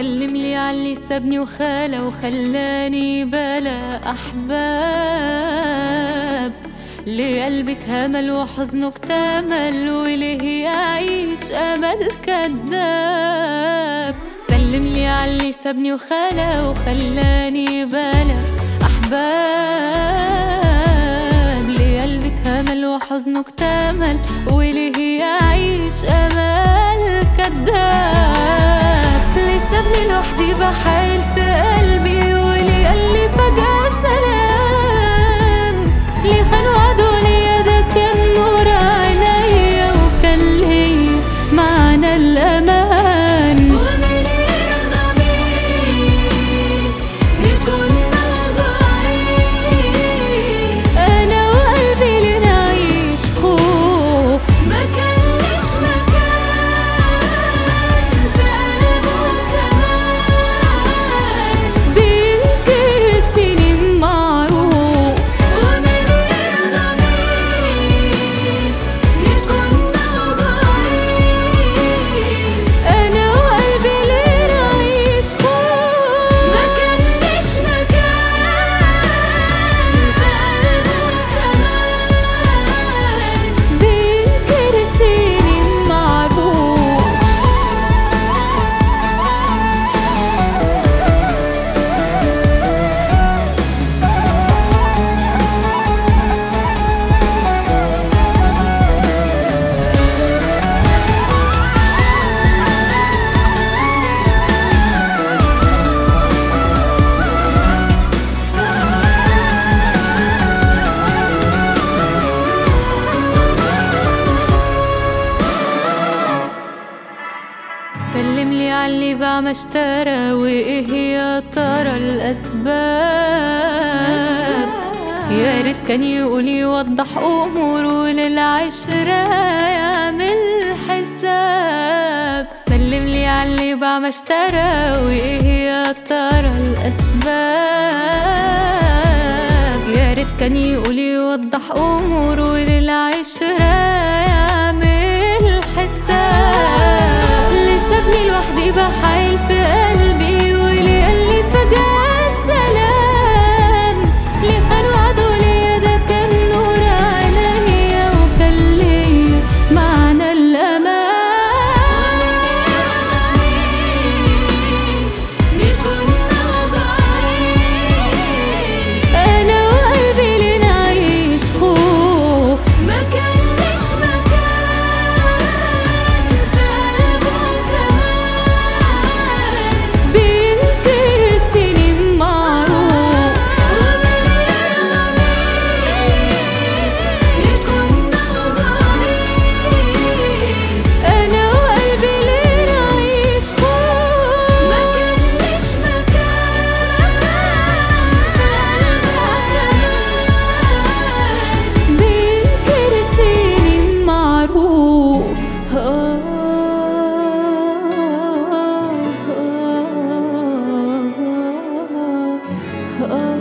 سلم لي علي سابني وخالة وخلاني بلا أحباب ليه قلبك همل وحزنه اكتمل وليه يعيش أمل كذاب سلم لي علي سابني وخالة وخلاني بلا أحباب ليه قلبك همل وحزنه اكتمل وليه يعيش أمل كذاب ليه سابني لوحدي بحايل في قلبي وليه قال لي فجأة سلام ليه خان وعده ليا ده كان نور عينيا وكان ليا معنى الأمان ومن يرضى مين يكون موضوعين أنا وقلبي لنعيش خوف ما كانش مكان في قلبه كمان بينكر السنين معروف ومن يرضى مين يكون موضوعين أنا وقلبي لنعيش خوف ما كانش مكان في قلبه كمان بينكر السنين معروف سلم لي علي باع ما اشترى وايه يا ترى الاسباب يا ريت كان يقول يوضح اموره للعشرة يعمل حساب سلم لي علي باع ما اشترى وايه يا ترى الاسباب يا ريت كان يقول يوضح اموره للعشرة يعمل حساب اللي سابني لوحدي بحايل في قلبي واللي قال لي فجأة سلام اللي خان وعده ليا ده كان نور عينيا وكان ليا معنى الأمان نكون موضوعين أنا وقلبي لنعيش خوف ما كانش مكان في قلبه كمان بينكر السنين معروف ومن يرضى مين يكون موضوعين أنا وقلبي لنعيش خوف ما كانش مكان في قلبه كمان بينكر السنين معروف آه آه آه